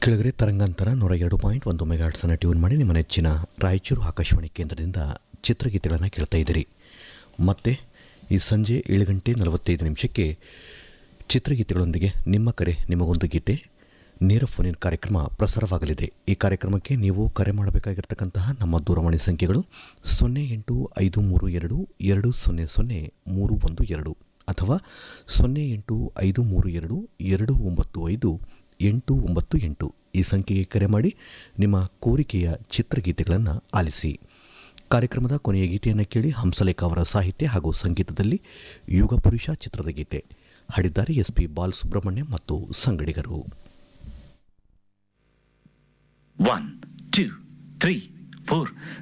ಕೆಳಗರೆ ತರಂಗಾಂತರ ನೂರ ಎರಡು ಪಾಯಿಂಟ್ ಒಂದು ಮೆಗಾಟ್ಸನ್ನು ಟ್ಯೂನ್ ಮಾಡಿ ನಿಮ್ಮ ನೆಚ್ಚಿನ ರಾಯಚೂರು ಆಕಾಶವಾಣಿ ಕೇಂದ್ರದಿಂದ ಚಿತ್ರಗೀತೆಗಳನ್ನು ಕೇಳ್ತಾ ಇದ್ದೀರಿ ಮತ್ತೆ ಈ ಸಂಜೆ ಏಳು ಗಂಟೆ ನಲವತ್ತೈದು ನಿಮಿಷಕ್ಕೆ ಚಿತ್ರಗೀತೆಗಳೊಂದಿಗೆ ನಿಮ್ಮ ಕರೆ ನಿಮಗೊಂದು ಗೀತೆ ನೇರ ಫೋನಿನ ಕಾರ್ಯಕ್ರಮ ಪ್ರಸಾರವಾಗಲಿದೆ ಈ ಕಾರ್ಯಕ್ರಮಕ್ಕೆ ನೀವು ಕರೆ ಮಾಡಬೇಕಾಗಿರ್ತಕ್ಕಂತಹ ನಮ್ಮ ದೂರವಾಣಿ ಸಂಖ್ಯೆಗಳು ಸೊನ್ನೆ ಎಂಟು ಐದು ಮೂರು ಎರಡು ಎರಡು ಸೊನ್ನೆ ಸೊನ್ನೆ ಮೂರು ಒಂದು ಎರಡು ಅಥವಾ ಸೊನ್ನೆ ಎಂಟು ಐದು ಮೂರು ಎರಡು ಎರಡು ಒಂಬತ್ತು ಐದು ಎಂಟು ಒಂಬತ್ತು ಎಂಟು ಈ ಸಂಖ್ಯೆಗೆ ಕರೆ ಮಾಡಿ ನಿಮ್ಮ ಕೋರಿಕೆಯ ಚಿತ್ರಗೀತೆಗಳನ್ನು ಆಲಿಸಿ ಕಾರ್ಯಕ್ರಮದ ಕೊನೆಯ ಗೀತೆಯನ್ನು ಕೇಳಿ ಹಂಸಲೇಖ ಅವರ ಸಾಹಿತ್ಯ ಹಾಗೂ ಸಂಗೀತದಲ್ಲಿ ಯುಗ ಪುರುಷ ಚಿತ್ರದ ಗೀತೆ ಹಾಡಿದ್ದಾರೆ ಎಸ್ ಪಿ ಬಾಲಸುಬ್ರಹ್ಮಣ್ಯ ಮತ್ತು ಸಂಗಡಿಗರು One, two, three, four.